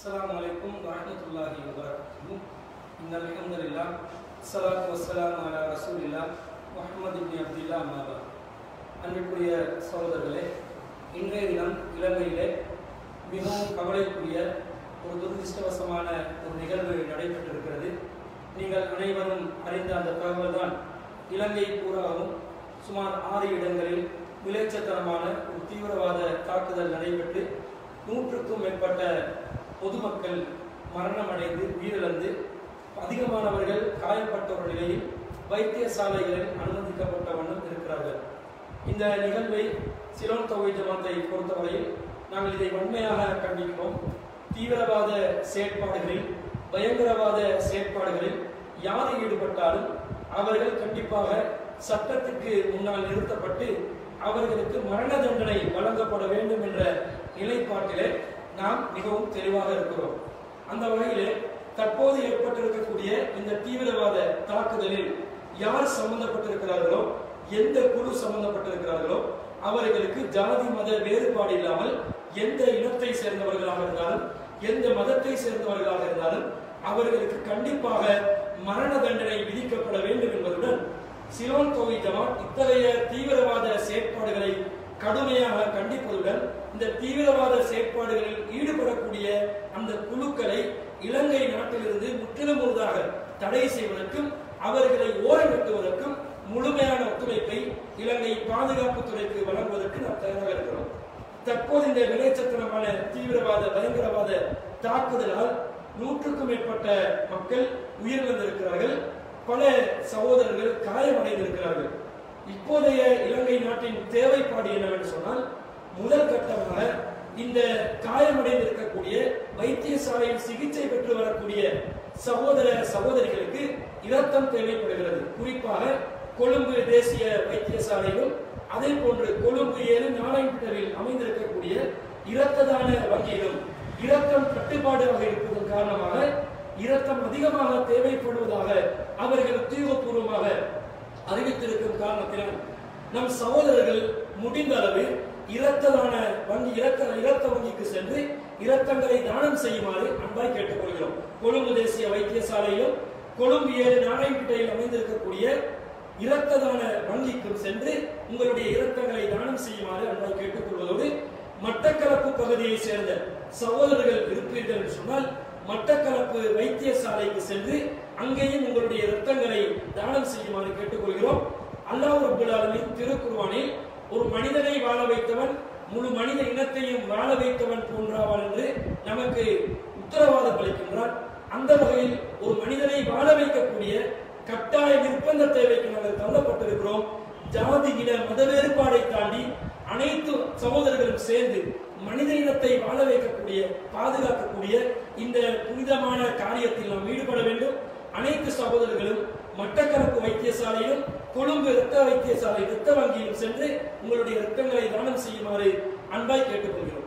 السلام عليكم ورحمة الله وبركاته إن الحمد لله الصلاة والسلام على رسول الله முஹம்மது இப்னி அப்துல்லா மாபா அன்பிற்குரிய சகோதரர்களே இன்றைய தினம் இலங்கையிலே மிகவும் கவலைக்குரிய ஒரு துரதிருஷ்டவசமான ஒரு நிகழ்வு நடைபெற்றிருக்கிறது நீங்கள் அனைவரும் அறிந்த அந்த தகவல் தான் இலங்கை பூராவும் சுமார் ஆறு இடங்களில் விளைச்சத்தனமான ஒரு தீவிரவாத தாக்குதல் நடைபெற்று நூற்றுக்கும் மேற்பட்ட பொதுமக்கள் மரணமடைந்து உயிரிழந்து அதிகமானவர்கள் காயப்பட்ட ஒரு நிலையில் வைத்தியசாலைகளில் அனுமதிக்கப்பட்ட வண்ணம் இருக்கிறார்கள் இந்த நிகழ்வை சிலோன் தொகை ஜமாத்தை பொறுத்தவரையில் நாங்கள் இதை வன்மையாக கண்டிக்கிறோம் தீவிரவாத செயற்பாடுகளில் பயங்கரவாத செயற்பாடுகளில் யார் ஈடுபட்டாலும் அவர்கள் கண்டிப்பாக சட்டத்துக்கு முன்னால் நிறுத்தப்பட்டு அவர்களுக்கு மரண தண்டனை வழங்கப்பட வேண்டும் என்ற நிலைப்பாட்டிலே நாம் மிகவும் தெளிவாக இருக்கிறோம் அந்த வகையிலே தற்போது ஏற்பட்டிருக்கக்கூடிய இந்த தீவிரவாத தாக்குதலில் யார் சம்பந்தப்பட்டிருக்கிறார்களோ எந்த குழு சம்பந்தப்பட்டிருக்கிறார்களோ அவர்களுக்கு ஜாதி மத வேறுபாடு இல்லாமல் எந்த இனத்தை சேர்ந்தவர்களாக இருந்தாலும் எந்த மதத்தை சேர்ந்தவர்களாக இருந்தாலும் அவர்களுக்கு கண்டிப்பாக மரண தண்டனை விதிக்கப்பட வேண்டும் என்பதுடன் சிலோன் தொகை ஜமாத் இத்தகைய தீவிரவாத செயற்பாடுகளை கடுமையாக கண்டிப்பதுடன் இந்த தீவிரவாத செயற்பாடுகளில் ஈடுபடக்கூடிய அந்த குழுக்களை இலங்கை நாட்டிலிருந்து முற்றிலும் முழுதாக தடை செய்வதற்கும் அவர்களை ஓரங்கட்டுவதற்கும் முழுமையான ஒத்துழைப்பை இலங்கை பாதுகாப்பு துறைக்கு வழங்குவதற்கு நாம் தயாராக இருக்கிறோம் தற்போது இந்த விளைச்சத்தனமான தீவிரவாத பயங்கரவாத தாக்குதலால் நூற்றுக்கும் மேற்பட்ட மக்கள் உயிரிழந்திருக்கிறார்கள் பல சகோதரர்கள் காயமடைந்திருக்கிறார்கள் இப்போதைய இலங்கை நாட்டின் தேவைப்பாடு என்னவென்று சொன்னால் முதல் கட்டமாக இந்த காயமடைந்திருக்கக்கூடிய வைத்தியசாலையில் சிகிச்சை பெற்று வரக்கூடிய சகோதர சகோதரிகளுக்கு இரத்தம் தேவைப்படுகிறது குறிப்பாக கொழும்பு தேசிய வைத்தியசாலையிலும் அதே போன்று கொழும்பு ஏழு நாராயணபிட்டவில் அமைந்திருக்கக்கூடிய இரத்த தான வங்கியிலும் இரத்தம் தட்டுப்பாடாக இருப்பதன் காரணமாக இரத்தம் அதிகமாக தேவைப்படுவதாக அவர்கள் உத்தியோகபூர்வமாக அறிவித்திருக்கும் காரணத்தினால் நம் சகோதரர்கள் முடிந்த அளவு இரத்ததான வங்கி இரத்த இரத்த வங்கிக்கு சென்று இரத்தங்களை தானம் செய்யுமாறு அன்பாய் கேட்டுக்கொள்கிறோம் கொழும்பு தேசிய வைத்தியசாலையிலும் கொழும்பு ஏழு நாராயணப்பேட்டையில் அமைந்திருக்கக்கூடிய இரத்த தான வங்கிக்கும் சென்று உங்களுடைய இரத்தங்களை தானம் செய்யுமாறு அன்பாய் கேட்டுக்கொள்வதோடு மட்டக்களப்பு பகுதியை சேர்ந்த சகோதரர்கள் இருப்பீர்கள் என்று சொன்னால் மட்டக்களப்பு வைத்தியசாலைக்கு சென்று அங்கேயும் உங்களுடைய இரத்தங்களை தானம் செய்யுமாறு கேட்டுக்கொள்கிறோம் அல்லாஹ் ரபுல் ஆலமின் திருக்குர்வானில் ஒரு மனிதனை வாழ வைத்தவன் முழு மனித இனத்தையும் வாழ வைத்தவன் போன்றாவான் என்று நமக்கு உத்தரவாதம் அளிக்கின்றான் அந்த வகையில் ஒரு மனிதனை வாழ வைக்கக்கூடிய கட்டாய நிர்பந்த தேவைக்கு நாங்கள் தள்ளப்பட்டிருக்கிறோம் ஜாதி இன மத வேறுபாடை தாண்டி அனைத்து சகோதரர்களும் சேர்ந்து மனித இனத்தை வாழ வைக்கக்கூடிய பாதுகாக்கக்கூடிய இந்த புனிதமான காரியத்தில் நாம் ஈடுபட வேண்டும் அனைத்து சகோதரர்களும் மட்டக்களப்பு வைத்தியசாலையிலும் கொழும்பு இரத்த வைத்தியசாலை இரத்த வங்கியிலும் சென்று உங்களுடைய இரத்தங்களை தானம் செய்யுமாறு அன்பாய் கேட்டுக்கொள்கிறோம்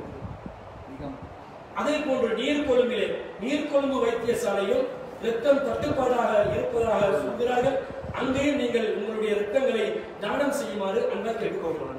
அதே போன்று நீர்கொழும்பிலே நீர்கொழும்பு வைத்தியசாலையும் இரத்தம் தட்டுப்பாடாக இருப்பதாக சொல்கிறார்கள் அங்கேயும் நீங்கள் உங்களுடைய இரத்தங்களை தானம் செய்யுமாறு அன்பாய் கேட்டுக்கொள்கிறோம்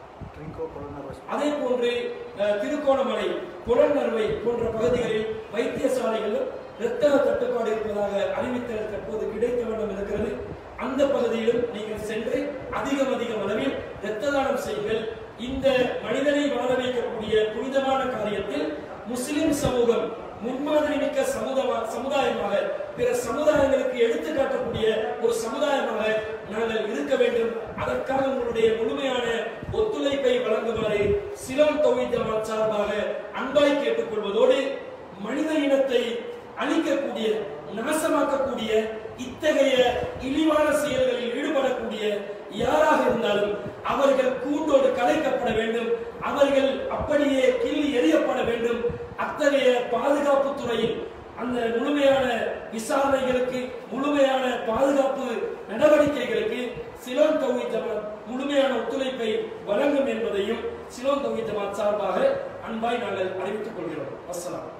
அதே போன்று அஹ், திருக்கோணமலை புலனறுவை போன்ற பகுதிகளில் வைத்தியசாலைகளிலும் இரத்த தட்டுப்பாடு இருப்பதாக அறிவித்தல் தற்போது கிடைக்க வேண்டும் இருக்கிறது அந்த பகுதியிலும் நீங்கள் சென்று அதிகம் அதிகம் அளவில் இரத்த தானம் செய்யுங்கள் இந்த மனிதனை வாழ வைக்கக்கூடிய புனிதமான காரியத்தில் முஸ்லிம் சமூகம் முன்மாதிரி மிக்க சமுதாய சமுதாயமாக பிற சமுதாயங்களுக்கு எடுத்துக்காட்டக்கூடிய ஒரு சமுதாயமாக நாங்கள் இருக்க வேண்டும் அதற்காக உங்களுடைய முழுமையான ஒத்துழைப்பை வழங்குமாறு சிலோன் தொழில் ஜமாத் சார்பாக அன்பாய் கேட்டுக்கொள்வதோடு மனித இனத்தை அழிக்கக்கூடிய நாசமாக்கக்கூடிய இத்தகைய இழிவான செயல்களில் ஈடுபடக்கூடிய யாராக இருந்தாலும் அவர்கள் கூண்டோடு கலைக்கப்பட வேண்டும் அவர்கள் அப்படியே கிள்ளி எறியப்பட வேண்டும் அத்தகைய பாதுகாப்பு துறையில் அந்த முழுமையான விசாரணைகளுக்கு முழுமையான பாதுகாப்பு நடவடிக்கைகளுக்கு சிலோன் தொகுதி ஜமாத் முழுமையான ஒத்துழைப்பை வழங்கும் என்பதையும் சிலோன் தொகுதி ஜமாத் சார்பாக அன்பாய் நாங்கள் அறிவித்துக் கொள்கிறோம் அஸ்ஸலாம்